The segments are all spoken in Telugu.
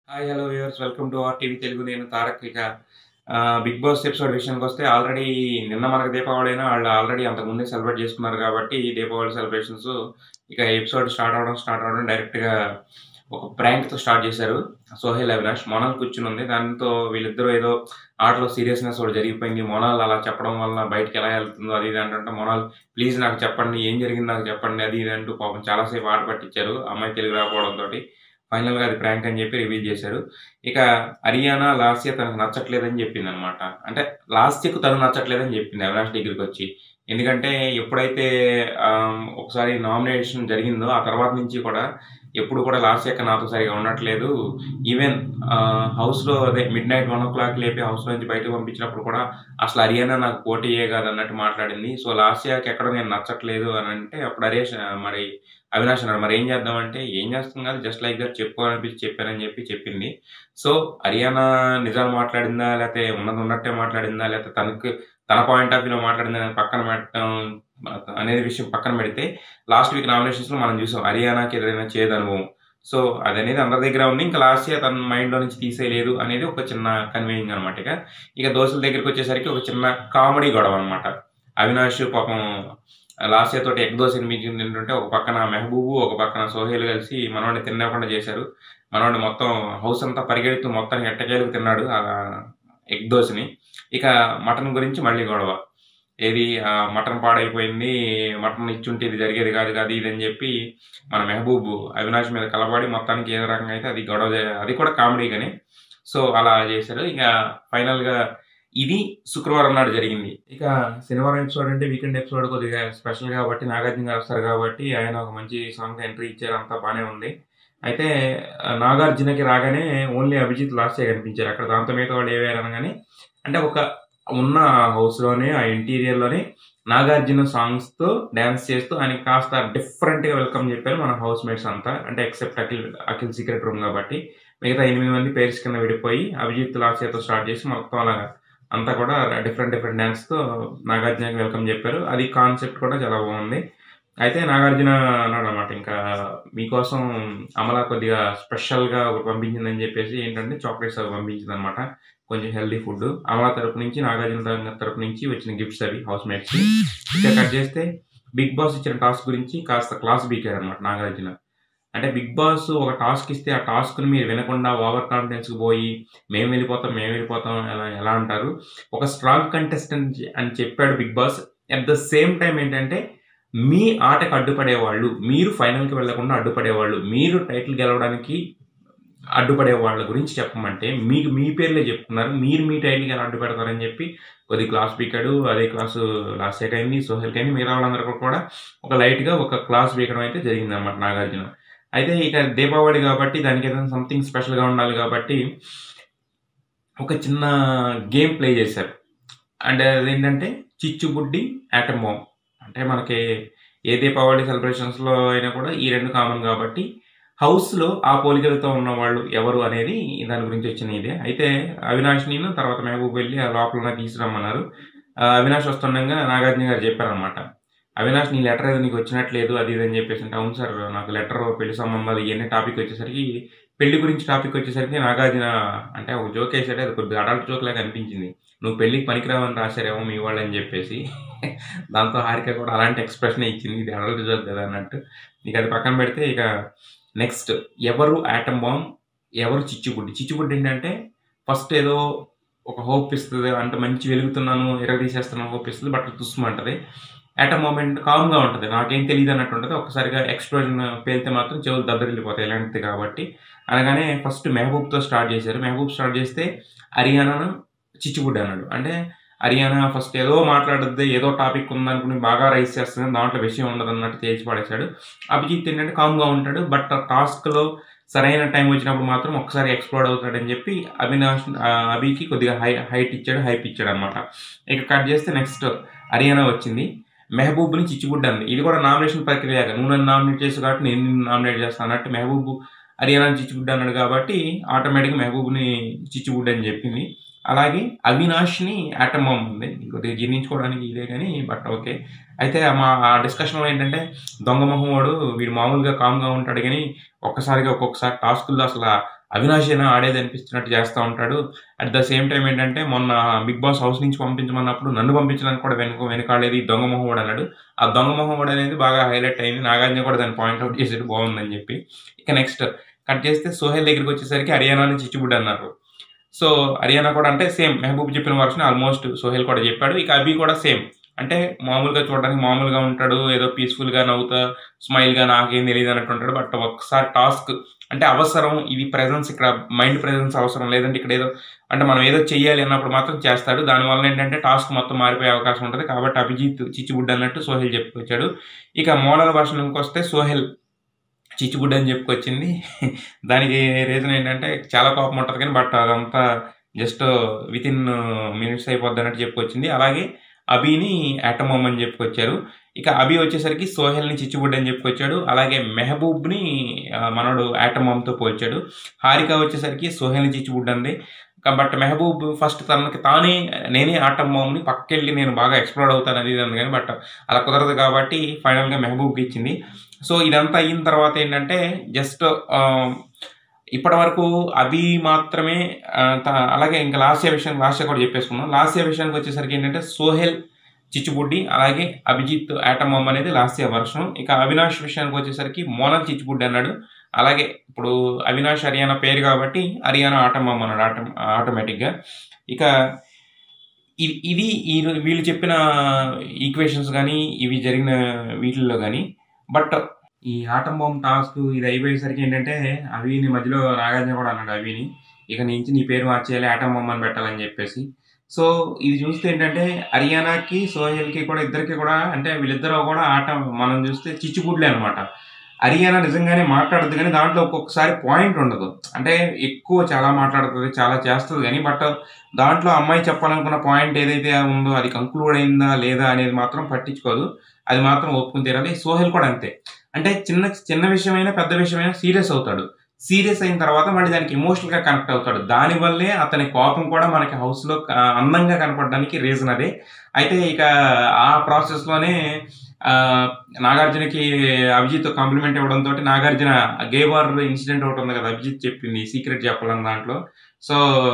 Hi hello viewers welcome to R TV Telugu నేను తారక్ ఇక ఆ, బిగ్ బాస్ ఎపిసోడ్ విషయానికి వస్తే ఆల్రెడీ నిన్న మనకు దీపావళి అయినా వాళ్ళు ఆల్రెడీ అంతకుముందే సెలబ్రేట్ చేసుకున్నారు కాబట్టి ఈ దీపావళి సెలబ్రేషన్స్ ఇక ఎపిసోడ్ స్టార్ట్ అవడం స్టార్ట్ అవడం డైరెక్ట్గా ఒక ప్రాంక్తో స్టార్ట్ చేశారు సోహెల్ అవినాష్ మొనల్ కూర్చుని ఉంది దాంతో వీళ్ళిద్దరూ ఏదో ఆటలో సీరియస్నెస్ కూడా జరిగిపోయింది మొనాల్ అలా చెప్పడం వల్ల బయటకు ఎలా వెళ్తుందో అది ఇది అంటే మొనాల్ ప్లీజ్ నాకు చెప్పండి ఏం జరిగింది నాకు చెప్పండి అది ఇది అంటూ పాపం చాలాసేపు ఆట పట్టించారు అమ్మాయి తెలుగు రాకపోవడంతో ఫైనల్గా అది ప్రాంక్ అని చెప్పి రివీల్ చేశారు ఇక హరియానా లాస్య తనకు నచ్చట్లేదని చెప్పింది అనమాట అంటే లాస్యకు తను నచ్చట్లేదని చెప్పింది అవినాష్ దగ్గరికి వచ్చి ఎందుకంటే ఎప్పుడైతే ఆమ్, ఒకసారి నామినేషన్ జరిగిందో ఆ తర్వాత నుంచి కూడా ఎప్పుడు కూడా లాస్యక్క నాతో సరిగా ఉండట్లేదు ఈవెన్ హౌస్లో అదే midnight one o'clock లేపి హౌస్ నుంచి బయటకు పంపించినప్పుడు కూడా అసలు హరియానా నాకు పోటీయే కాదు అన్నట్టు మాట్లాడింది సో లాస్యాకి ఎక్కడ నేను నచ్చట్లేదు అని అంటే అప్పుడు హరీష్ ఆ, మరి అవినాష్ అన్నాడు మరి ఏం చేద్దామంటే ఏం చేస్తాం కాదు జస్ట్ లైక్ దట్ చెప్పు అనిపించి చెప్పానని చెప్పి చెప్పింది సో హరియానా నిజాలు మాట్లాడిందా లేకపోతే ఉన్నది ఉన్నట్టే మాట్లాడిందా లేకపోతే తనకు తన పాయింట్ ఆఫ్ వ్యూలో మాట్లాడిందా అనేది పక్కన పెట్టడం అనేది విషయం పక్కన పెడితే లాస్ట్ వీక్ నామినేషన్స్ లో మనం చూసాం హరియానాకి ఏదైనా చేదు అనుభవం సో అదనేది అందరి దగ్గర ఉంది ఇంకా లాస్ట్ ఇయర్ తన మైండ్ లో నుంచి తీసేయలేదు అనేది ఒక చిన్న కన్వీనింగ్ అనమాట ఇక ఇక దోశల దగ్గరికి వచ్చేసరికి ఒక చిన్న కామెడీ గొడవ అనమాట అవినాష్ పాపం లాస్ట్ ఇయర్ తోటి ఎగ్ దోశ ఎనిమిది తింటుంటే ఒక పక్కన మెహబూబు ఒక పక్కన సోహేల్ కలిసి మనవాడిని తినకుండా చేశారు మనవాడిని మొత్తం హౌస్ అంతా పరిగెడుతూ మొత్తం ఎట్టకేలకు తిన్నాడు ఆ ఎగ్ దోశని ఇక మటన్ గురించి మళ్ళీ గొడవ ఏది ఆ మటన్ పాడైపోయింది మటన్ ఇచ్చుంటే ఇది జరిగేది కాదు కాదు ఇది అని చెప్పి మన మెహబూబ్ అవినాష్ మీద కలబడి మొత్తానికి ఏ రకంగా అయితే అది గొడవ చే- అది కూడా కామెడీగానే సో అలా చేశారు ఇక ఫైనల్ గా ఇది శుక్రవారం నాడు జరిగింది ఇక శనివారం ఎపిసోడ్ అంటే వీకెండ్ ఎపిసోడ్ కొద్దిగా స్పెషల్ కాబట్టి నాగార్జున గారు వస్తారు కాబట్టి ఆయన ఒక మంచి సాంగ్ ఎంట్రీ ఇచ్చారు అంతా బాగానే ఉంది అయితే ఆ, నాగార్జునకి రాగానే ఓన్లీ అభిజిత్ లాస్టే కనిపించారు అక్కడ దాంతో మిగతా వాళ్ళు ఏవారు అనగానే అంటే ఒక ఉన్న హౌస్ లోనే ఆ ఇంటీరియర్ లోనే నాగార్జున సాంగ్స్ తో డాన్స్ చేస్తూ ఆయనకి కాస్త డిఫరెంట్ గా వెల్కమ్ చెప్పారు మన హౌస్ మేట్స్ అంతా అంటే except Akhil Akhil secret room కాబట్టి మిగతా ఎనిమిది మంది పేర్స్ కింద విడిపోయి అభిజిత్ లాస్యతో స్టార్ట్ చేసి మొత్తం అలా అంతా కూడా డిఫరెంట్ డిఫరెంట్ డాన్స్ తో నాగార్జునకి వెల్కమ్ చెప్పారు అది కాన్సెప్ట్ కూడా చాలా బాగుంది అయితే నాగార్జున అన్నాడు అనమాట ఇంకా మీకోసం అమల కొద్దిగా స్పెషల్ గా ఒకటి పంపించిందని చెప్పేసి ఏంటంటే చాక్లెట్స్ అవి పంపించింది అనమాట కొంచెం హెల్దీ ఫుడ్ అమల తరపు నుంచి నాగార్జున త- తరపు నుంచి వచ్చిన గిఫ్ట్స్ అవి హౌస్ మేట్స్ ఇంకా కట్ చేస్తే బిగ్ బాస్ ఇచ్చిన టాస్క్ గురించి కాస్త క్లాస్ బీకారు అనమాట నాగార్జున అంటే బిగ్ బాస్ ఒక టాస్క్ ఇస్తే ఆ టాస్క్ ని మీరు వినకుండా ఓవర్ కాన్ఫిడెన్స్ కి పోయి మేము వెళ్ళిపోతాం మేము వెళ్ళిపోతాం ఎలా ఎలా అంటారు ఒక స్ట్రాంగ్ కంటెస్టెంట్ అని చెప్పాడు Bigg Boss at the same time ఏంటంటే మీ ఆటకు అడ్డుపడే వాళ్ళు మీరు ఫైనల్కి వెళ్లకుండా అడ్డుపడేవాళ్ళు మీరు టైటిల్ గెలవడానికి అడ్డుపడే వాళ్ళ గురించి చెప్పమంటే మీకు మీ పేర్లే చెప్తున్నారు మీరు మీ టైటిల్కి ఎలా అడ్డుపెడతారని చెప్పి కొద్ది క్లాస్ పీకాడు అదే క్లాసు లాస్ట్ సెట్ అయింది సోహెల్ అయింది మిగతా వాళ్ళందరూ కూడా ఒక లైట్గా ఒక క్లాస్ పీకడం అయితే జరిగింది అన్నమాట నాగార్జున అయితే ఇక దీపావళి కాబట్టి దానికి ఏదైనా సంథింగ్ స్పెషల్గా ఉండాలి కాబట్టి ఒక చిన్న గేమ్ ప్లే చేశారు అండ్ అదేంటంటే చిచ్చుబుడ్డి యాటమ్ బాంబ్ అంటే మనకి ఏ దీపావళి సెలబ్రేషన్స్లో అయినా కూడా ఈ రెండు కామన్ కాబట్టి హౌస్లో ఆ పోలికలతో ఉన్న వాళ్ళు ఎవరు అనేది దాని గురించి వచ్చిన ఇదే అయితే అవినాష్ నేను తర్వాత మహబూబ్ వెళ్ళి ఆ లోపల తీసుకురమ్మన్నారు ఆ, అవినాష్ వస్తుండగా నాగార్జున గారు చెప్పారనమాట అవినాష్ నీ లెటర్ ఏదో నీకు వచ్చినట్లేదు అది ఇది అని చెప్పేసి అంటే అవును సార్ నాకు లెటర్ పెళ్లి సంబంధాలు ఇవన్నీ టాపిక్ వచ్చేసరికి పెళ్లి గురించి టాపిక్ వచ్చేసరికి నాగార్జున అంటే ఒక జోక్ వేసాడు అది కొద్దిగా అడల్ట్ జోక్ లాగా అనిపించింది నువ్వు పెళ్లికి పనికిరావని రాశారేమో మీ వాళ్ళు అని చెప్పేసి దాంతో హారిక కూడా అలాంటి ఎక్స్ప్రెషన్ ఇచ్చింది ఇది అడల్ట్ జోక్ కదా అన్నట్టు ఇక అది పక్కన పెడితే ఇక నెక్స్ట్ ఎవరు ఆటమ్ బాంబ్ ఎవరు చిచ్చుబుడ్డి చిచ్చుబుడ్డి ఏంటంటే ఫస్ట్ ఏదో ఒక హోప్ ఇస్తుంది అంటే మంచి వెలుగుతున్నాను ఎరగదీసేస్తున్నాను హోప్ ఇస్తుంది బట్ తుస్సుమంటది అట్ అ మూమెంట్ కామ్గా ఉంటుంది నాకేం తెలియదు అన్నట్టు ఉంటుంది ఒక్కసారిగా ఎక్స్ప్లోజన్ పేలితే మాత్రం చెవులు దద్దరిల్లిపోతాయి ఇలాంటిది కాబట్టి అనగానే ఫస్ట్ మెహబూబ్తో స్టార్ట్ చేశారు మెహబూబ్ స్టార్ట్ చేస్తే హరియానాను చిచ్చుబుడ్డి అన్నాడు అంటే హరియానా ఫస్ట్ ఏదో మాట్లాడుద్ది ఏదో టాపిక్ ఉందనుకుని బాగా రైస్ చేస్తుంది దాంట్లో విషయం ఉండదు అన్నట్టు తేల్చి పడేశాడు అభిజిత్ ఏంటంటే కామ్గా ఉంటాడు బట్ ఆ టాస్క్లో సరైన టైం వచ్చినప్పుడు మాత్రం ఒకసారి ఎక్స్ప్లోర్ అవుతాడని చెప్పి అవినాష్ ఆ, అభికి కొద్దిగా హై హైట్ ఇచ్చాడు హైప్ ఇచ్చాడు అనమాట ఇక కట్ చేస్తే నెక్స్ట్ హరియానా వచ్చింది మెహబూబ్ని చిచ్చుబుడ్డ అంది ఇది కూడా నామినేషన్ ప్రక్రియ నువ్వు నన్ను నామినేట్ చేసి కాబట్టి నేను నిన్ను నామినేట్ చేస్తాను అన్నట్టు మెహబూబ్ హరియానా చిచ్చుబుడ్డ అన్నాడు కాబట్టి ఆటోమేటిక్గా మెహబూబ్ని చిచ్చుబుడ్డ అని చెప్పింది అలాగే అవినాష్ని ఆటమం ఉంది కొద్దిగా జీర్ణించుకోవడానికి ఇదే కానీ బట్ ఓకే అయితే మా ఆ డిస్కషన్లో ఏంటంటే దొంగ మొహం వాడు వీడు మామూలుగా కామ్గా ఉంటాడు కానీ ఒక్కసారిగా ఒక్కొక్కసారి టాస్కుల్లో అసలు అవినాషేనా ఆడేది అనిపిస్తున్నట్టు చేస్తా ఉంటాడు. అట్ ద సేమ్ టైమ్ ఏంటంటే మొన్న 'బిగ్ బాస్' హౌస్ నుంచి పంపించమన్నప్పుడు నన్ను పంపించడానికి కూడా వెనక వెనకాడలేదు ఈ దొంగ మొహమోడు అన్నాడు. ఆ దొంగ మొహమోడు అనేది బాగా హైలైట్ అయింది. నాగార్జున కూడా దాన్ని పాయింట్ ఔట్ చేసాడు బావుందని చెప్పి. ఇక నెక్స్ట్ కట్ చేస్తే సోహెల్ దగ్గరికొచ్చేసరికి హర్యానాని చిచ్చుబుడ్డి అన్నారు. సో, హర్యానా కూడా అంటే సేమ్ మెహబూబ్ చెప్పిన వర్షన్ ఆల్మోస్ట్ సోహెల్ కూడా చెప్పాడు. ఇక అభి కూడా సేమ్. అంటే మామూలుగా చూడడానికి మామూలుగా ఉంటాడు. ఏదో పీస్‌ఫుల్‌గా నవ్వుతా, స్మైల్‌గా నాకేం తెలీదు అన్నట్టు ఉంటాడు. బట్ ఒక్కసారి టాస్క్ అంటే అవసరం ఇది ప్రెజెన్స్ ఇక్కడ మైండ్ ప్రెజెన్స్ అవసరం. లేదంటే ఇక్కడ ఏదో అంటే మనం ఏదో చెయ్యాలి అన్నప్పుడు మాత్రం చేస్తాడు. దానివల్ల ఏంటంటే టాస్క్ మొత్తం మారిపోయే అవకాశం ఉంటది. కాబట్టి అభిజిత్ చిచ్చుబుడ్డి అన్నట్టు సోహెల్ చెప్పుకొచ్చాడు. ఇక మోనాల్ వర్షన్‌కొస్తే సోహెల్ చిచ్చుబుడ్డి అని చెప్పుకొచ్చింది. దానికి రీజన్ ఏంటంటే చాలా కోపం ఉంటది కానీ బట్ అదంతా జస్ట్ వితిన్ మినిట్స్ అయిపోద్దన్నట్టు చెప్పుకొచ్చింది. అలాగే అభిని యాటమ్ బాంబ్ అని చెప్పుకొచ్చారు. ఇక అభి వచ్చేసరికి సోహెల్‌ని చిచ్చుబుడ్డి అని చెప్పుకొచ్చాడు. అలాగే మెహబూబ్‌ని ఆహ్, మనోడు యాటమ్ బాంబ్‌తో పోల్చాడు. హారిక వచ్చేసరికి సోహెల్‌ని చిచ్చుబుడ్డి అంది. బట్ మెహబూబ్ ఫస్ట్ తనకి తానే నేనే ఆటమ్ బాంబ్‌ని పక్కకెళ్ళి నేను బాగా ఎక్స్‌ప్లోడ్ అవుతాను అది ఇది అంది కానీ బట్ అలా కుదరదు కాబట్టి ఫైనల్‌గా మెహబూబ్‌కి ఇచ్చింది. సో, ఇదంతా అయిన తర్వాత ఏంటంటే జస్ట్ ఆహ్, ఇప్పటివరకు అభి మాత్రమే ఆహ్, త అలాగే ఇంకా లాస్య విషయం లాస్య కూడా చెప్పేసుకున్నాం. లాస్య విషయానికి వచ్చేసరికి ఏంటంటే సోహెల్ చిచ్చుబుడ్డి అలాగే అభిజిత్ యాటమ్ బాంబ్ అనేది లాస్య వర్షన్. ఇక అవినాష్ విషయానికి వచ్చేసరికి మోనాల్ చిచ్చుబుడ్డి అన్నాడు. అలాగే ఇప్పుడు అవినాష్, హర్యానా పేరు కాబట్టి హర్యానా ఆటమ్ బాంబ్ అన్నాడు ఆటో ఆటోమేటిక్‌గా. ఇక ఇ ఇది ఈ వీళ్ళు చెప్పిన ఈక్వేషన్స్ గాని, ఇవి జరిగిన వీటిల్లో గాని బట్ ఈ ఆటమ్ బాంబ్ టాస్క్ ఇది అయిపోయేసరికి ఏంటంటే అభిని మధ్యలో నాగార్జున కూడా అన్నాడు అభిని. ఇక నుంచి నీ పేరు మార్చేయాలి ఆటమ్ బాంబ్ అని పెట్టాలని చెప్పేసి. సో, ఇది చూస్తే ఏంటంటే హర్యానాకి, సోహెల్‌కి కూడా ఇద్దరికి కూడా అంటే వీళ్ళిద్దరూ కూడా ఆట మనం చూస్తే చిచ్చుబుడ్లే అన్నమాట. హర్యానా నిజంగానే మాట్లాడదు కానీ దాంట్లో ఒక్కొక్కసారి పాయింట్ ఉండదు. అంటే ఎక్కువ చాలా మాట్లాడుతది. చాలా చేస్తది గానీ బట్ దాంట్లో అమ్మాయి చెప్పాలనుకున్న పాయింట్ ఏదైతే ఉందో అది కంక్లూడ్ అయిందా లేదా అనేది మాత్రం పట్టించుకోదు. అది మాత్రం ఒప్పుకొని తీరాలి. సోహెల్ కూడా అంతే. అంటే చిన్న చిన్న విషయమైనా, పెద్ద విషయమైనా సీరియస్ అవుతాడు. సీరియస్ అయిన తర్వాత మళ్ళీ దానికి ఎమోషనల్‌గా కనెక్ట్ అవుతాడు. దానివల్లే అతని కోపం కూడా మనకి హౌస్‌లో ఆహ్, అందంగా కనపడడానికి రీజన్ అదే. అయితే ఇక ఆ ప్రాసెస్‌లోనే ఆహ్, నాగార్జునకి అభిజిత్ కాంప్లిమెంట్ ఇవ్వడంతోటి నాగార్జున గే వార్ ఇన్సిడెంట్ ఒకటి ఉంది కదా! అభిజిత్ చెప్పింది సీక్రెట్ చెప్పాలని దాంట్లో. సో,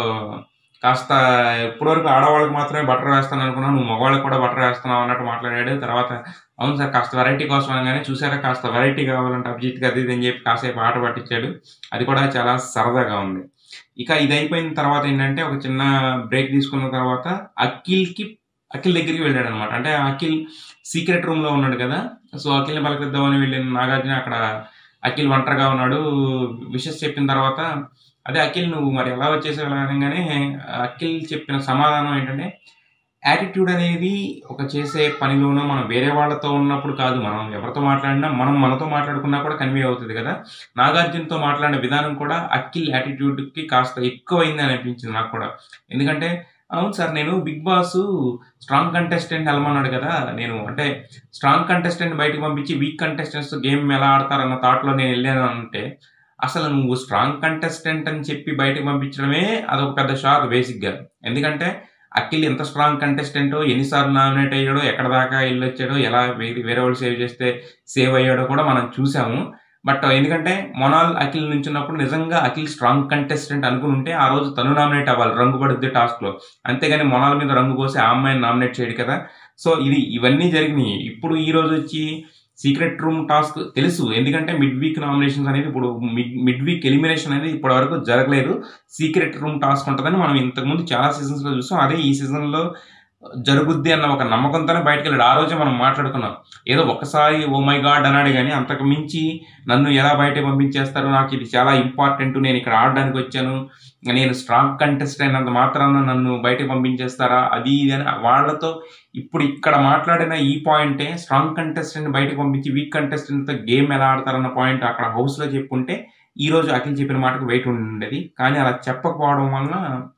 కాస్త ఇప్పటివరకు ఆడవాళ్ళకి మాత్రమే బటర్ వేస్తాను అనుకున్నాను. నువ్వు మగవాళ్ళకి కూడా బటర్ వేస్తున్నావు అన్నట్టు మాట్లాడాడు. తర్వాత అవును సార్ కాస్త వెరైటీ కోసం అనగానే చూసారా కాస్త వెరైటీ కావాలంట అభిజిత్‌కి అది ఇది అని చెప్పి కాసేపు ఆట పట్టించాడు. అది కూడా చాలా సరదాగా ఉంది. ఇక ఇది అయిపోయిన తర్వాత ఏంటంటే ఒక చిన్న బ్రేక్ తీసుకున్న తర్వాత అఖిల్‌కి అఖిల్ దగ్గరికి వెళ్ళాడన్నమాట. అంటే అఖిల్ సీక్రెట్ రూమ్‌లో ఉన్నాడు కదా! సో, అఖిల్‌ని పలకరిద్దామని వెళ్ళిన నాగార్జున అక్కడ అఖిల్ ఒంటరిగా ఉన్నాడు. విషెస్ చెప్పిన తర్వాత అదే అఖిల్ నువ్వు మరి ఎలా వచ్చేసావు ఇలా అనంగానే అఖిల్ చెప్పిన సమాధానం ఏంటంటే యాటిట్యూడ్ అనేది ఒక చేసే పనిలోనో మనం వేరే వాళ్ళతో ఉన్నప్పుడు కాదు. మనం ఎవరితో మాట్లాడినా మనం మనతో మాట్లాడుకున్నా కూడా కన్వే అవుతది కదా! నాగార్జునతో మాట్లాడిన విధానం కూడా అఖిల్ యాటిట్యూడ్‌కి కాస్త ఎక్కువైంది అని అనిపించింది నాకు కూడా. ఎందుకంటే అవును సార్ నేను 'బిగ్ బాస్' స్ట్రాంగ్ కంటెస్టెంట్‌ని ఎళ్ళమన్నాడు కదా! నేను అంటే స్ట్రాంగ్ కంటెస్టెంట్‌ని బయటకి పంపించి వీక్ కంటెస్టెంట్స్ గేమ్ ఎలా ఆడతారన్న థాట్‌లో నేను ఎళ్ళాను అంటే అసలు నువ్వు స్ట్రాంగ్ కంటెస్టెంట్ అని చెప్పి బయటకి పంపించడమే అదొక పెద్ద షాక్ బేసిక్‌గా. ఎందుకంటే అఖిల్ ఎంత స్ట్రాంగ్ కంటెస్టెంటో, ఎన్ని సార్లు నామినేట్ అయ్యాడో, ఎక్కడి దాకా ఎళ్ళొచ్చాడో, ఎలా వేరే వేరే వాళ్ళు సేవ్ చేస్తే సేవ్ అయ్యాడో కూడా మనం చూసాము. బట్ ఎందుకంటే మొనాల్, అఖిల్ నించున్నప్పుడు నిజంగా అఖిల్ స్ట్రాంగ్ కంటెస్టెంట్ అనుకునుంటే ఆ రోజు తను నామినేట్ అవ్వాలి రంగు పడుద్ది టాస్క్‌లో. అంతేగాని మొనాల్ మీద రంగు పోసి ఆ అమ్మాయిని నామినేట్ చేయడు కదా! సో, ఇది ఇవన్నీ జరిగినియి. ఇప్పుడు ఈ రోజొచ్చి సీక్రెట్ రూమ్ టాస్క్ తెలుసు. ఎందుకంటే మిడ్ వీక్ నామినేషన్స్ అనేది ఇప్పుడు మిడ్ మిడ్ వీక్ ఎలిమినేషన్ అనేది ఇప్పటివరకు జరగలేదు. సీక్రెట్ రూమ్ టాస్క్ ఉంటదని మనం ఇంతకుముందు చాలా సీజన్స్‌లో చూసాం. అదే ఈ సీజన్‌లో జరుగుద్ది అన్న ఒక నమ్మకంతోనే బయటికెళ్ళాడు. ఆ రోజే మనం మాట్లాడుకున్నాం. ఏదో ఒక్కసారి ఓ మై గాడ్ అన్నాడు గానీ అంతకు మించి నన్ను ఎలా బయటకి పంపించేస్తారు? నాకిది చాలా ఇంపార్టెంట్. నేనిక్కడ ఆడడానికొచ్చాను. నేను స్ట్రాంగ్ కంటెస్టెంట్ అయినంత మాత్రాన నన్ను బయటకి పంపించేస్తారా? అది ఇది అని వాళ్ళతో ఇప్పుడు ఇక్కడ మాట్లాడిన ఈ పాయింటే స్ట్రాంగ్ కంటెస్టెంట్‌ని బయటకి పంపించి వీక్ కంటెస్టెంట్‌తో గేమ్ ఎలా ఆడతారన్న పాయింట్ అక్కడ హౌస్‌లో చెప్పుంటే ఈరోజు అఖిల్ చెప్పిన మాటకు వెయిట్ ఉండుండేది. కానీ అలా చెప్పకపోవడం వలన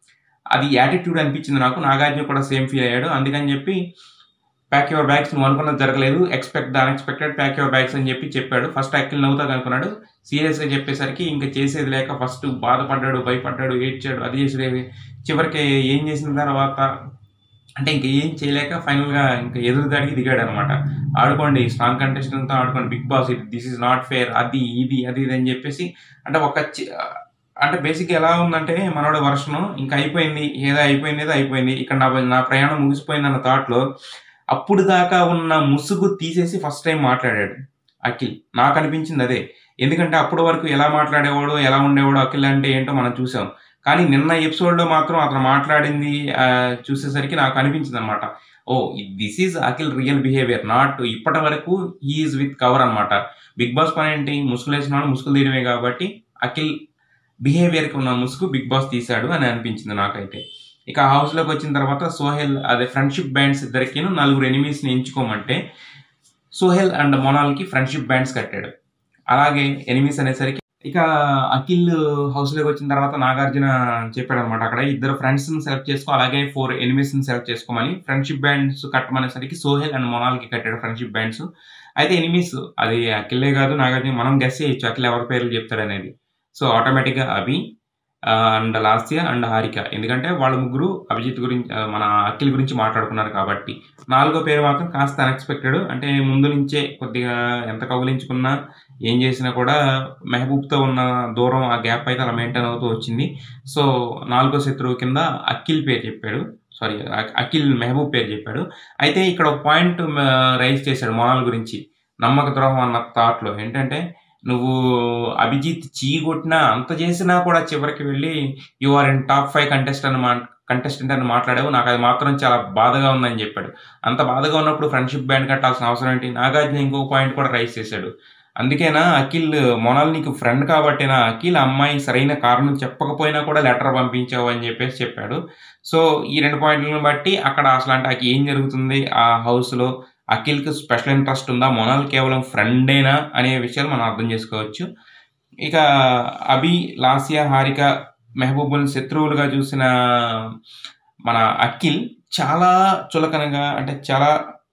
అది యాటిట్యూడ్ అనిపించింది నాకు. నాగార్జున కూడా సేమ్ ఫీల్ అయ్యాడు. అందుకని చెప్పి ప్యాక్ యువర్ బ్యాగ్స్ నువ్వు అనుకున్నది జరగలేదు. Expect the unexpected pack your bags అని చెప్పి చెప్పాడు. ఫస్ట్ అఖిల్ నవ్వుతాడు అనుకున్నాడు. సీరియస్‌గా చెప్పేసరికి ఇంక చేసేది లేక ఫస్ట్ బాధపడ్డాడు, భయపడ్డాడు, ఏడ్చాడు. అది చేసాడు. చివరికి ఏం చేసిన తర్వాత అంటే ఇంక ఏం చేయలేక ఫైనల్‌గా ఇంక ఎదురుదాడికి దిగాడన్నమాట. ఆడుకోండి స్ట్రాంగ్ కంటెస్టెంట్‌తో ఆడుకోండి. బిగ్ బాస్ ఇది దిస్ ఈస్ నాట్ ఫెయిర్ అది ఇది అది ఇది అని చెప్పేసి అంటే ఒక చి అంటే బేసిక్‌గా ఎలా ఉందంటే మనోడి వెర్షను ఇంక అయిపోయింది. ఏదో అయిపోయింది ఏదో అయిపోయింది. ఇక్కడ నా నా ప్రయాణం ముగిసిపోయిందన్న థాట్‌లో అప్పుడు దాకా ఉన్న ముసుగు తీసేసి ఫస్ట్ టైమ్ మాట్లాడాడు అఖిల్. నాకనిపించింది అదే. ఎందుకంటే అప్పటి వరకు ఎలా మాట్లాడేవాడో, ఎలా ఉండేవాడో అఖిల్ అంటే ఏంటో మనం చూసాం. కానీ నిన్న ఎపిసోడ్‌లో మాత్రం అతను మాట్లాడింది ఆహ్, చూసేసరికి నాకు అనిపించిందనమాట. Oh! This is Akhil real behaviour. Not ఇప్పటి వరకు హి ఈజ్ విత్ కవర్ అనమాట. బిగ్ బాస్ పనేంటి ముసుగులేసినోడు ముసుగులు తీయడమే కాబట్టి అఖిల్ బిహేవియర్‌కి ఉన్న ముసుగు బిగ్ బాస్ తీశాడు అని అనిపించింది నాకైతే. ఇక హౌస్‌లోకి వచ్చిన తర్వాత సోహెల్ అదే ఫ్రెండ్‌షిప్ బ్యాండ్స్ ఇద్దరికిను నలుగురు ఎనిమీస్‌ని ఎంచుకోమంటే సోహెల్ అండ్ మొనాల్‌కి ఫ్రెండ్‌షిప్ బ్యాండ్స్ కట్టాడు. అలాగే ఎనిమీస్ అనేసరికి ఇక అఖిల్ హౌస్‌లోకి వచ్చిన తర్వాత నాగార్జున చెప్పాడనమాట. అక్కడ ఇద్దరు ఫ్రెండ్స్‌ని సెలెక్ట్ చేసుకో అలాగే 4 ఎనిమీస్‌ని సెలెక్ట్ చేసుకోమని. ఫ్రెండ్‌షిప్ బ్యాండ్స్ కట్టమనేసరికి సోహెల్ అండ్ మొనాల్‌కి కట్టాడు ఫ్రెండ్‌షిప్ బ్యాండ్స్. అయితే ఎనిమీస్ అది అఖిలే కాదు నాగార్జున మనం గెస్ చేయొచ్చు అఖిల్ ఎవరి పేర్లు చెప్తాడనేది. సో ఆటోమేటిక్‌గా అభి ఆహ్, అండ్ లాస్య అండ్ హారిక. ఎందుకంటే వాళ్ళు ముగ్గురు అభిజిత్ గురించి ఆహ్, మన అఖిల్ గురించి మాట్లాడుకున్నారు కాబట్టి. నాలుగో పేరు మాత్రం కాస్త అన్‌ఎక్స్‌పెక్టెడ్. అంటే ముందు నుంచే కొద్దిగా ఎంత కౌగిలించుకున్నా, ఏం చేసినా కూడా మెహబూబ్‌తో ఉన్న దూరం ఆ గ్యాప్ అయితే అలా మెయింటైన్ అవుతూ వచ్చింది. సో నాలుగో శత్రువు కింద అఖిల్ పేరు చెప్పాడు. సారీ అ అఖిల్ మెహబూబ్ పేరు చెప్పాడు. అయితే ఇక్కడ ఒక పాయింట్ మ రైజ్ చేశాడు మొనాల్ గురించి. నమ్మక ద్రోహం అన్న థాట్‌లో. ఏంటంటే నువ్వు అభిజిత్ చీకొట్టినా అంత చేసినా కూడా చివరికి వెళ్లి you are in top 5 contest అని మా కంటెస్టెంట్ అని మాట్లాడావు. నాకది మాత్రం చాలా బాధగా ఉందని చెప్పాడు. అంత బాధగా ఉన్నప్పుడు ఫ్రెండ్‌షిప్ బ్యాండ్ కట్టాల్సిన అవసరం ఏంటి? నాగార్జున ఇంకొక పాయింట్ కూడా రైజ్ చేశాడు. అందుకేనా అఖిల్ మొనాల్ నీకు ఫ్రెండ్ కాబట్టేనా అఖిల్ ఆ అమ్మాయి సరైన కారణం చెప్పకపోయినా కూడా లెటర్ పంపించావు అని చెప్పేసి చెప్పాడు. సో ఈ 2 పాయింట్‌లను బట్టి అక్కడ అసలంటే ఏం జరుగుతుంది ఆ హౌస్‌లో? అఖిల్‌కి స్పెషల్ ఇంట్రెస్ట్ ఉందా? మొనాల్ కేవలం ఫ్రెండేనా? అనే విషయాలు మనం అర్థం చేసుకోవచ్చు. ఇక అభి, లాస్య, హారిక, మెహబూబుల్ని శత్రువులుగా చూసిన మన అఖిల్ చాలా చులకనగా అంటే చాలా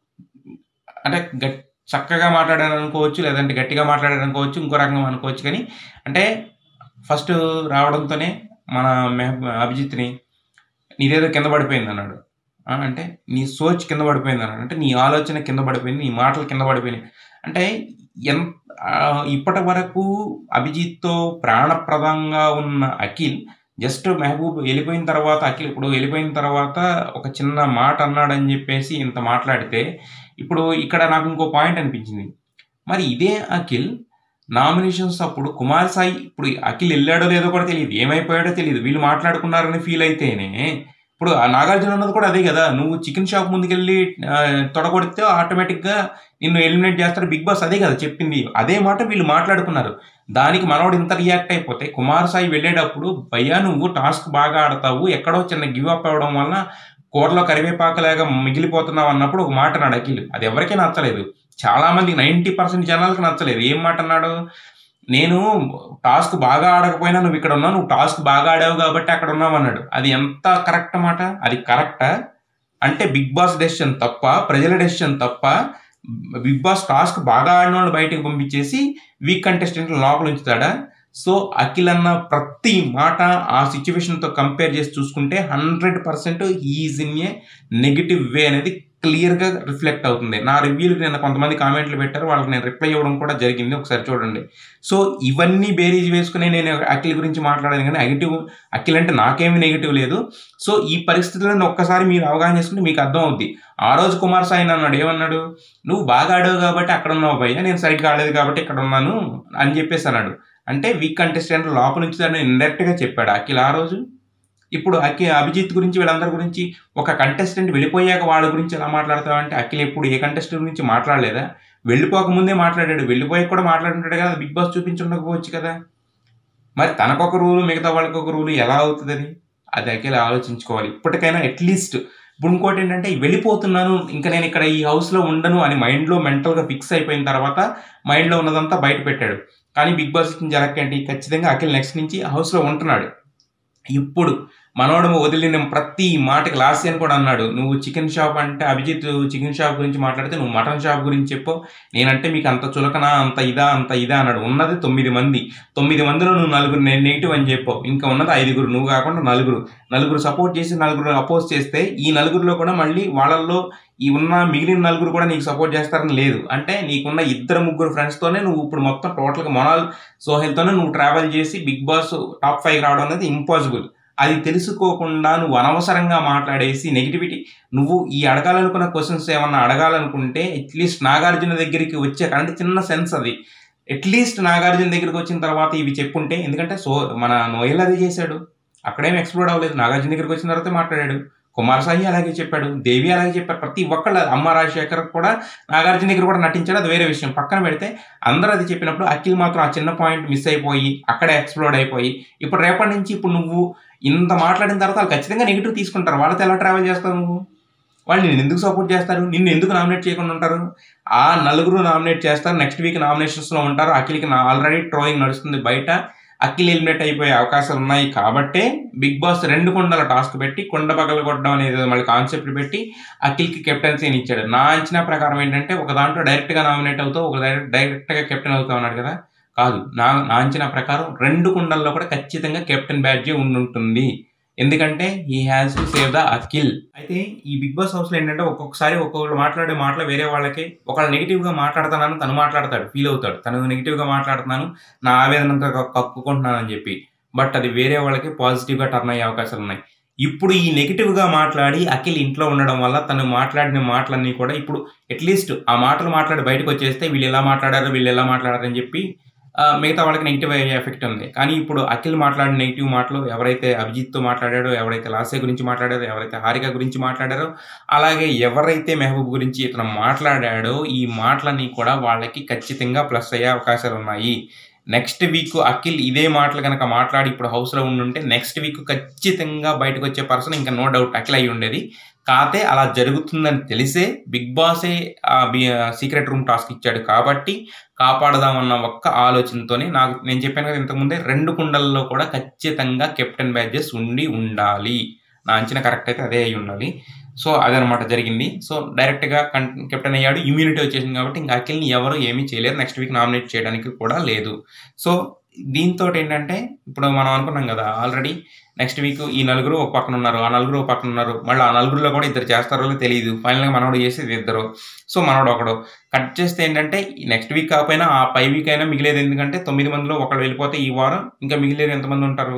అంటే గట్ చక్కగా మాట్లాడాడనుకోవచ్చు. లేదంటే గట్టిగా మాట్లాడాడనుకోవచ్చు. ఇంకో రకంగా అనుకోవచ్చు కానీ అంటే ఫస్ట్ రావడంతోనే మన మెహబ్ అభిజిత్‌ని నీదేదో కింద పడిపోయిందన్నాడు. ఆ! అంటే నీ సోచ్ కింద పడిపోయిందన్నాడు. అంటే నీ ఆలోచన కింద పడిపోయింది. నీ మాటలు కింద పడిపోయినాయి. అంటే ఎన్ ఆహ్, ఇప్పటి వరకు అభిజిత్‌తో ప్రాణప్రదంగా ఉన్న అఖిల్ జస్ట్ మెహబూబ్ ఎళ్ళిపోయిన తర్వాత అఖిల్ ఇప్పుడు ఎళ్ళిపోయిన తర్వాత ఒక చిన్న మాట అన్నాడని చెప్పేసి ఇంత మాట్లాడితే, ఇప్పుడు ఇక్కడ నాకు ఇంకో పాయింట్ అనిపించింది. మరి ఇదే అఖిల్ నామినేషన్స్ అప్పుడు కుమార్ సాయి ఇప్పుడు అఖిల్ ఎళ్ళాడో లేదో కూడా తెలీదు. ఏమైపోయాడో తెలీదు. వీళ్ళు మాట్లాడుకున్నారని ఫీల్ అయితేనే ఇప్పుడు ఆ నాగార్జున అన్నది కూడా అదే గదా! నువ్వు చికెన్ షాప్ ముందుకెళ్ళి ఆహ్, తొడగొడితే ఆటోమేటిక్‌గా నిన్ను ఎలిమినేట్ చేస్తాడు బిగ్ బాస్ అదే గదా చెప్పింది. అదే మాట వీళ్ళు మాట్లాడుకున్నారు. దానికి మనోడు ఇంత రియాక్ట్ అయిపోతే కుమార్ సాయి వెళ్ళేటప్పుడు భయ్యా నువ్వు టాస్క్ బాగా ఆడతావు. ఎక్కడో చిన్న గివ్ అప్ అవ్వడం వలన కూరలో కరివేపాకులాగా మిగిలిపోతున్నావు అన్నప్పుడు ఒక మాట అన్నాడు అఖిల్. అది ఎవరికీ నచ్చలేదు. చాలా మందికి 90% జనాలకి నచ్చలేదు. ఏం మాట అన్నాడు? నేను టాస్క్ బాగా ఆడకపోయినా నువ్వు ఇక్కడ ఉన్నావు. నువ్వు టాస్క్ బాగా ఆడావు కాబట్టి అక్కడ ఉన్నావు అన్నాడు. అది ఎంత కరెక్ట్ మాట? అది కరెక్టా? అంటే బిగ్ బాస్ డెసిషన్ తప్పా? ప్రజల డెసిషన్ తప్పా? బిగ్ బాస్ టాస్క్ బాగా ఆడినోళ్ళని బయటకి పంపించేసి వీక్ కంటెస్టెంట్‌ని లోపల ఉంచుతాడా? సో అఖిల్ అన్న ప్రతి మాట ఆ సిట్యుయేషన్‌తో కంపేర్ చేసి చూసుకుంటే 100% he is in a negative way అనేది క్లియర్‌గా రిఫ్లెక్ట్ అవుతుంది. నా రివ్యూ‌లకి నిన్న కొంతమంది కామెంట్‌లు పెట్టారు. వాళ్ళకి నేను రిప్లై ఇవ్వడం కూడా జరిగింది. ఒకసారి చూడండి. సో ఇవన్నీ బేరీజ్ వేసుకొని నేను అఖిల్ గురించి మాట్లాడాను గానీ నెగెటివ్ అఖిల్ అంటే నాకేమి నెగెటివ్ లేదు. సో ఈ పరిస్థితులను ఒక్కసారి మీరు అవగాహన చేసుకుంటే మీకు అర్థం అవుద్ది. ఆ రోజు కుమార్ సాయి అన్నాడు. ఏమన్నాడు? నువ్వు బాగా ఆడావు కాబట్టి అక్కడ ఉన్నావు భయ్యా. నేను సరిగ్గా ఆడలేదు కాబట్టి ఇక్కడ ఉన్నాను అని చెప్పేసి అన్నాడు. అంటే వీక్ కంటెస్టెంట్ లోపల ఉంచుతాడని ఇండైరెక్ట్‌గా చెప్పాడా అఖిల్ ఆ రోజు? ఇప్పుడు అఖి అభిజిత్ గురించి వీళ్ళందరి గురించి ఒక కంటెస్టెంట్ వెళ్ళిపోయాక వాళ్ళ గురించి ఎలా మాట్లాడతావంటే అఖిల్ ఎప్పుడు ఏ కంటెస్టెంట్ గురించి మాట్లాడలేదా? వెళ్ళిపోక ముందే మాట్లాడాడు. వెళ్ళిపోయాక కూడా మాట్లాడుంటాడు కదా! బిగ్ బాస్ చూపించుండకపోవచ్చు కదా! మరి తనకొక రూలు మిగతా వాళ్ళకొక రూలు ఎలా అవుతదది? అది అఖిల్ ఆలోచించుకోవాలి. ఇప్పటికైనా అట్‌లీస్ట్ ఇప్పుడు ఇంకోటేంటంటే వెళ్ళిపోతున్నాను. ఇంక నేను ఇక్కడ ఈ హౌస్‌లో ఉండను అని మైండ్‌లో మెంటల్‌గా ఫిక్స్ అయిపోయిన తర్వాత మైండ్‌లో ఉన్నదంతా బయట పెట్టాడు. కానీ బిగ్ బాస్ ఇచ్చిన జలక్ ఏంటి? ఖచ్చితంగా అఖిల్ నెక్స్ట్ నుంచి హౌస్‌లో ఉంటున్నాడు. ఇప్పుడు మనోడు వదిలిన ప్రతి మాటకి లాస్ట్ అని కూడా అన్నాడు నువ్వు చికెన్ షాప్ అంటే అభిజిత్ చికెన్ షాప్ గురించి మాట్లాడితే నువ్వు మటన్ షాప్ గురించి చెప్పు నేనంటే మీకు అంత చులకనా అంత ఇదా అంత ఇదా అన్నాడు ఉన్నది తొమ్మిది మంది తొమ్మిది మందిలో నువ్వు నలుగురు నేను నెగిటివ్ అని చెప్పావు ఇంకా ఉన్నది ఐదుగురు నువ్వు కాకుండా నలుగురు నలుగురు సపోర్ట్ చేసి నలుగురు అపోజ్ చేస్తే ఈ నలుగురిలో కూడా మళ్ళీ వాళ్ళల్లో ఈ ఉన్న మిగిలిన నలుగురు కూడా నీకు సపోర్ట్ చేస్తారని లేదు అంటే నీకున్న ఇద్దరు ముగ్గురు ఫ్రెండ్స్తోనే నువ్వు ఇప్పుడు మొత్తం టోటల్గా మొనాల్ సోహెల్తోనే నువ్వు ట్రావెల్ చేసి బిగ్ బాస్ టాప్ ఫైవ్ రావడం అనేది ఇంపాసిబుల్ అది తెలుసుకోకుండా నువ్వు అనవసరంగా మాట్లాడేసి నెగిటివిటీ నువ్వు ఈ అడగాలనుకున్న క్వశ్చన్స్ ఏమన్నా అడగాలనుకుంటే అట్లీస్ట్ నాగార్జున దగ్గరికి వచ్చే అంటే చిన్న సెన్స్ అది అట్లీస్ట్ నాగార్జున దగ్గరికి వచ్చిన తర్వాత ఇవి చెప్పుంటే ఎందుకంటే సో మన నోయల్ అదే చేశాడు అక్కడేం ఎక్స్ప్లోర్ అవ్వలేదు నాగార్జున దగ్గరికి వచ్చిన తర్వాత మాట్లాడాడు కుమార్ సాయి అలాగే చెప్పాడు దేవి అలాగే చెప్పారు ప్రతి ఒక్కళ్ళు అమ్మ రాజశేఖర్ కూడా నాగార్జున దగ్గర కూడా నటించాడు అది వేరే విషయం పక్కన పెడితే అందరూ అది చెప్పినప్పుడు అఖిల్ మాత్రం ఆ చిన్న పాయింట్ మిస్ అయిపోయి అక్కడే ఎక్స్ప్లోర్ అయిపోయి ఇప్పుడు రేపటి నుంచి ఇప్పుడు నువ్వు ఇంత మాట్లాడిన తర్వాత వాళ్ళు ఖచ్చితంగా నెగిటివ్ తీసుకుంటారు వాళ్ళతో ఎలా ట్రావెల్ చేస్తావు నువ్వు వాళ్ళు నిన్ను ఎందుకు సపోర్ట్ చేస్తారు నిన్ను ఎందుకు నామినేట్ చేయకుండా ఉంటారు ఆ నలుగురు నామినేట్ చేస్తారు నెక్స్ట్ వీక్ నామినేషన్స్లో ఉంటారు అఖిల్కి ఆల్రెడీ ట్రోయింగ్ నడుస్తుంది బయట అఖిల్ ఎలిమినేట్ అయిపోయే అవకాశాలు ఉన్నాయి కాబట్టే బిగ్ బాస్ రెండు కొండల టాస్క్ పెట్టి కొండ పగల కొట్టడం అనేది మళ్ళీ కాన్సెప్ట్ పెట్టి అఖిల్కి కెప్టెన్సీని ఇచ్చాడు నా అంచనా ప్రకారం ఏంటంటే ఒక దాంట్లో డైరెక్ట్గా నామినేట్ అవుతావు ఒక డైరెక్ట్గా కెప్టెన్ అవుతావు అన్నాడు కదా కాదు నా నా అంచనా ప్రకారం రెండు కుండల్లో కూడా ఖచ్చితంగా కెప్టెన్ బ్యాడ్జ్ ఉండి ఉంటుంది ఎందుకంటే he has to save the Akhil అయితే ఈ బిగ్ బాస్ హౌస్లో ఏంటంటే ఒక్కొక్కసారి ఒక్కొక్కరు మాట్లాడే మాటలు వేరే వాళ్ళకి ఒకళ్ళు నెగిటివ్గా మాట్లాడుతున్నాను తను మాట్లాడతాడు ఫీల్ అవుతాడు తను నెగిటివ్గా మాట్లాడుతున్నాను నా ఆవేదన అంతా కక్కు- కక్కుకుంటున్నాను అని చెప్పి బట్ అది వేరే వాళ్ళకి పాజిటివ్గా టర్న్ అయ్యే అవకాశాలు ఉన్నాయి ఇప్పుడు ఈ నెగిటివ్గా మాట్లాడి అఖిల్ ఇంట్లో ఉండడం వల్ల తను మాట్లాడిన మాటలన్నీ కూడా ఇప్పుడు అట్లీస్ట్ ఆ మాటలు మాట్లాడి బయటకు వచ్చేస్తే వీళ్ళు ఎలా మాట్లాడారు వీళ్ళు ఎలా మాట్లాడారని చెప్పి ఆ, మిగతా వాళ్ళకి నెగిటివ్ అయ్యే ఎఫెక్ట్ ఉంది కానీ ఇప్పుడు అఖిల్ మాట్లాడిన నెగిటివ్ మాటలు ఎవరైతే అభిజిత్తో మాట్లాడాడో ఎవరైతే లాసే గురించి మాట్లాడారో ఎవరైతే హారిక గురించి మాట్లాడారో అలాగే ఎవరైతే మెహబూబ్ గురించి ఇతను మాట్లాడాడో ఈ మాటలన్నీ కూడా వాళ్ళకి ఖచ్చితంగా ప్లస్ అయ్యే అవకాశాలు ఉన్నాయి నెక్స్ట్ వీక్ అఖిల్ ఇదే మాటలు కనుక మాట్లాడి ఇప్పుడు హౌస్లో ఉండుంటే నెక్స్ట్ వీక్ ఖచ్చితంగా బయటకు వచ్చే పర్సన్ ఇంకా నో డౌట్ అఖిల్ అయి ఉండేది కాతే అలా జరుగుతుందని తెలిసే బిగ్ బాసే ఆ సీక్రెట్ రూమ్ టాస్క్ ఇచ్చాడు కాబట్టి కాపాడదామన్న ఒక్క ఆలోచనతోనే నాకు నేను చెప్పాను కదా ఇంతకుముందే రెండు కుండల్లో కూడా ఖచ్చితంగా కెప్టెన్ బ్యాడ్జెస్ ఉండి ఉండాలి నా అంచనా కరెక్ట్ అయితే అదే అయి ఉండాలి సో అదనమాట జరిగింది సో డైరెక్ట్గా కన్ కెప్టెన్ అయ్యాడు ఇమ్యూనిటీ వచ్చేసింది కాబట్టి ఇంకా అఖిల్ని ఎవరు ఏమీ చేయలేరు నెక్స్ట్ వీక్ నామినేట్ చేయడానికి కూడా లేదు సో దీంతో ఏంటంటే ఇప్పుడు మనం అనుకున్నాం కదా ఆల్రెడీ నెక్స్ట్ వీక్ ఈ నలుగురు ఒక పక్కన ఉన్నారు ఆ నలుగురు ఒక పక్కన ఉన్నారు మళ్ళీ ఆ నలుగురిలో కూడా ఇద్దరు చేస్తారో లేదో తెలియదు ఫైనల్గా మనోడు చేసేది ఇద్దరు సో మనోడు ఒకడు కట్ చేస్తే ఏంటంటే నెక్స్ట్ వీక్ కాకపోయినా ఆ పై వీక్ అయినా మిగిలేదు ఎందుకంటే తొమ్మిది మందిలో ఒకళ్ళు వెళ్ళిపోతే ఈ వారం ఇంకా మిగిలేదు ఎంతమంది ఉంటారు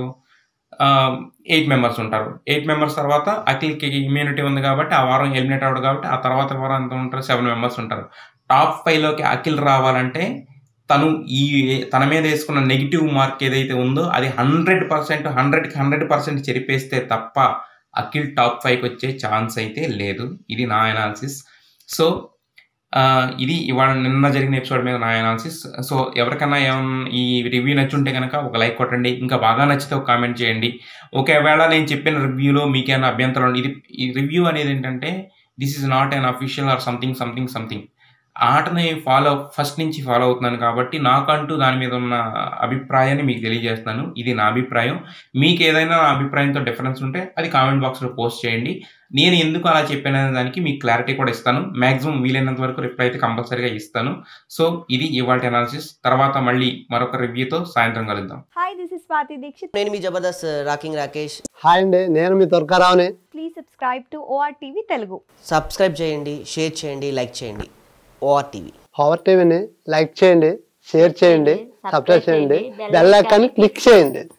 ఎయిట్ మెంబర్స్ ఉంటారు ఎయిట్ మెంబర్స్ తర్వాత అఖిల్కి ఇమ్యూనిటీ ఉంది కాబట్టి ఆ వారం ఎలిమినేట్ అవ్వడు కాబట్టి ఆ తర్వాత వారం ఎంత ఉంటారు సెవెన్ మెంబర్స్ ఉంటారు టాప్ ఫైవ్లోకి అఖిల్ రావాలంటే తను ఈ తన మీద వేసుకున్న నెగిటివ్ మార్క్ ఏదైతే ఉందో అది హండ్రెడ్ పర్సెంట్ హండ్రెడ్కి హండ్రెడ్ పర్సెంట్ చెరిపేస్తే తప్ప అఖిల్ టాప్ ఫైవ్కి వచ్చే ఛాన్స్ అయితే లేదు ఇది నా అనాలిసిస్ సో ఆ, ఇది ఇవాళ నిన్న జరిగిన ఎపిసోడ్ మీద నా అనాలిసిస్ సో ఎవరికైనా ఏమన్నా ఈ రివ్యూ నచ్చుంటే కనుక ఒక లైక్ కొట్టండి ఇంకా బాగా నచ్చితే ఒక కామెంట్ చేయండి ఒకవేళ నేను చెప్పిన రివ్యూలో మీకేమైనా అభ్యంతరం ఉంది. ఇది ఈ రివ్యూ అనేది ఏంటంటే this is not an official or something something something ఆటని ఫాలో ఫస్ట్ నుంచి ఫాలో అవుతున్నాను కాబట్టి నాకంటూ దాని మీద ఉన్న అభిప్రాయాన్ని మీకు తెలియజేస్తున్నాను ఇది నా అభిప్రాయం మీకు ఏదైనా నా అభిప్రాయంతో డిఫరెన్స్ ఉంటే అది కామెంట్ బాక్స్లో పోస్ట్ చేయండి నేను ఎందుకు అలా చెప్పాను అనే దానికి మీకు క్లారిటీ కూడా ఇస్తాను మాక్సిమం వీలైనంత వరకు రిప్లై అయితే కంపల్సరీగా ఇస్తాను సో ఇది ఇవాళ అనాలిసిస్ తర్వాత మళ్ళీ మరొక రివ్యూతో సాయంత్రం కలుద్దాం hi this is Swathi Dikshit నేను మీ జబర్దస్త్ రాకింగ్ రాకేష్ హాయ్ అండి నేను మీ త్వరకరావుని please subscribe to OR TV Telugu subscribe చేయండి షేర్ చేయండి లైక్ చేయండి ఓఆర్ టీవీ పవర్ టీవీని లైక్ చేయండి షేర్ చేయండి సబ్స్క్రైబ్ చేయండి బెల్ ఐకాన్ని క్లిక్ చేయండి